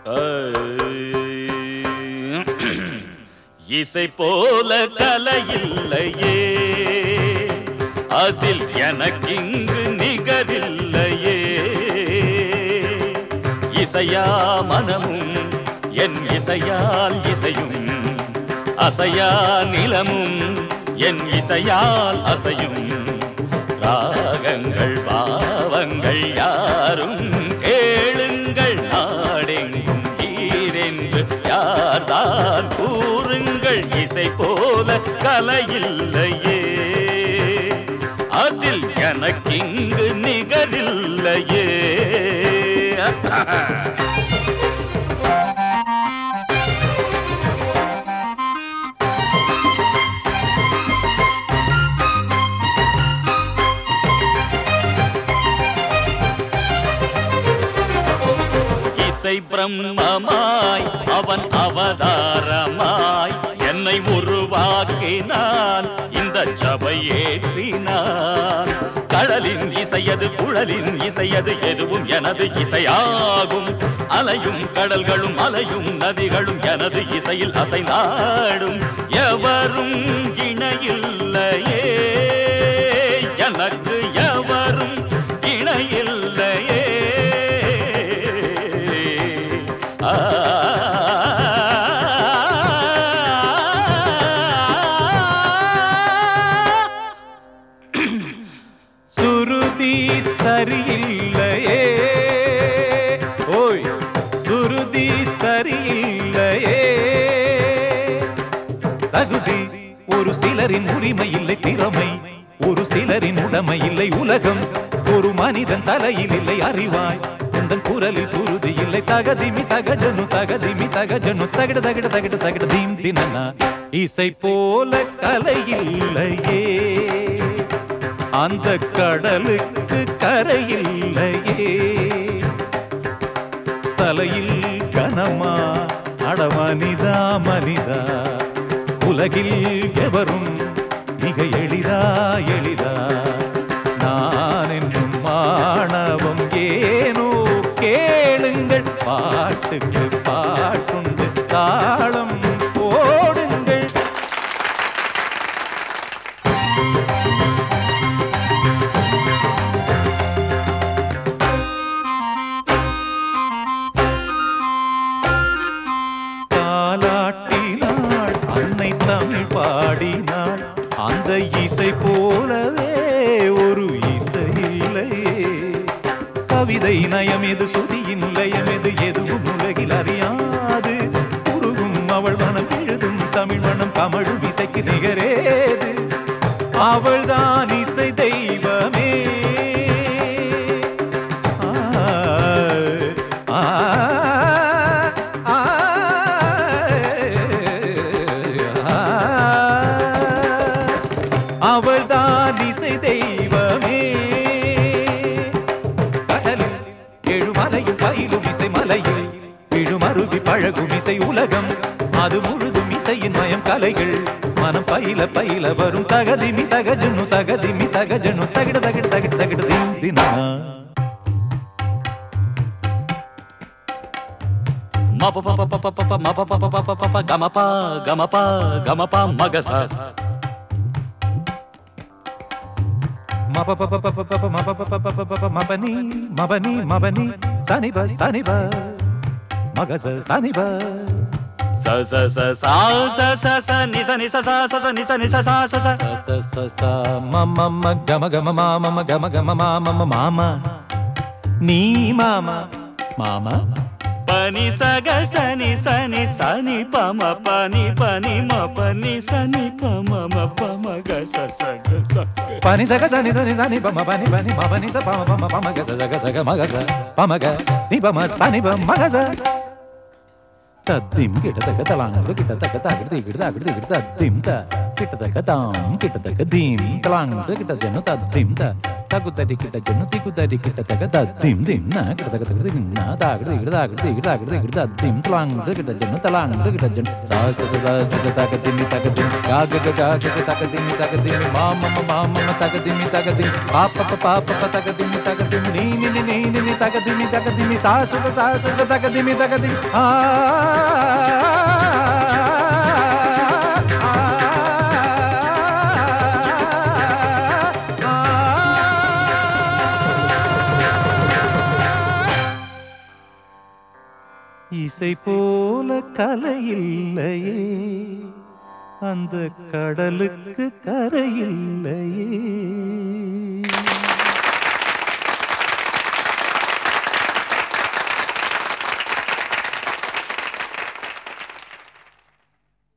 இசை போல கலையில்லையே அதில் எனக்கிங்கு நிகரில்லையே இசையா மனமும் என் இசையால் இசையும் அசையா நிலமும் என் இசையால் அசையும் ராகங்கள் பாவங்கள் யாரும் கேளுங்கள் நாடெங்கும் ஈரென்று யார்தான் கூறுங்கள் இசை போல கலையில்லையே அதில் எனக்கிங்கு நிகரில்லையே இசை பிரம்மமாய் அவன் அவதாரமாய் என்னை உருவாக்கினான் இந்த சபை ஏற்றினான் கடலின் இசையது குழலின் இசையது எதுவும் எனது இசையாகும் அலையும் கடல்களும் அலையும் நதிகளும் எனது இசையில் அசைந்தாடும் எவரும் இணையில்லையே எனக்கு எவரும் இணையில்லையே ஆ சுருதி சரியில்லையே ஓய் சுருதி சரியில்லையே தகுதி ஒரு சிலரின் உரிமை இல்லை திறமை ஒரு சிலரின் உடைமை இல்லை உலகம் ஒரு மனிதன் தலையில் இல்லை அறிவாய் உந்தன் குரலில் சுருதி இல்லை தகதிமி தகஜனு தகதிமி தகஜனு தகிட தகிட தகிட தகிட தீம் தினனா இசை போல கலை இல்லையே அந்த கடலுக்கு கரையில்லையே தலையில் கனமா அடமனிதா மனிதா உலகில் எவரும் மிக எளிதா எளிதா நான் என்னும் மாணவம் ஏனோ கேளுங்கள் பாட்டுக்கு பாட்டுண்டு தாளம் போடுங்கள் தாலாட்டினாள் அன்னை தமிழ் பாடினாள் அந்த இசை போலவே ஒரு இசை இல்லையே கவிதை நயம் எது சுதியின் லயம் எது எதுவும் உலகில் அறியாது உருகும் அவள் மனம் எழுதும் தமிழ் மனம் கமழும் இசைக்கு நிகரேது அவள்தான் இசை தெய்வமே ஆ, ஆ, ஆ, அவள்தான் இசை தெய்வமே கடலில் எழுமலையும் பயிலும் இசை மலையில் விழுமருவி பழகும் இசை உலகம் அது முழுதும் இசையின் மயம் கலைகள் மனம் பயில பயில வரும் தகதிமி தகஜனு தகதிமி தகஜனு தகிட தகிட தகிட தகிட தின் தினா மப பப பப பப மப பப பப பப கமப கமப கமப மகச மப பப பப பப மப பப பப பப மபனி மபனி மபனி சனிப சனிப மகச சனிப ச ச ச சா ச ச ச நி ச நி ச சா ச ச நி ச நி ச சா ச ச ச ச ச ச மம ம கம கம மாம ம கம கம மாம ம மாமா நீ மாமா மாமா பனி சக சனி சனி சனி பம பனி பனி ம பனி சனி பம ம பம க ச ச க ச க. பனி சக சனி சனி சனி பம பனி பனி ம பனி ச பம பம பம க ச சக சக மக ச பம க நீ பம சனி பம மக ச தத்திம் கிட்டத்தக்க தலாங்கு கிட்டத்தக்க தகிடுதி கிட்ட தகிடுதி கிட்ட தத்திம் த கிட்டத்தக்க தாம் கிட்டத்தக்க தீம் தலாங்கு கிட்ட ஜன்னு தத்திம் த தகு தடி கிட்ட ஜொன்னு திகு தடி கிட்ட தக தத்திம் திம் நா கிட்ட தக தக திம் நா தாகிடு இடு தாகிடு இடு தாகிடு இடு தத்திம் தலாங் கிட்ட ஜொன்னு தலாங் கிட்ட ஜொன் சா ச ச ச ச தக திம்மி தக திம் கா க க கா க க தக திம்மி தக திம்மி மா ம ம மா ம ம தக திம்மி தக திம் பா ப ப பா ப ப தக திம்மி தக திம் நீ நீ நீ நீ நீ நீ தக திம்மி தக திம்மி சா ச ச சா ச ச தக திம்மி தக திம் ஆ இசை போல கலை இல்லையே அந்த கடலுக்கு கரை இல்லையே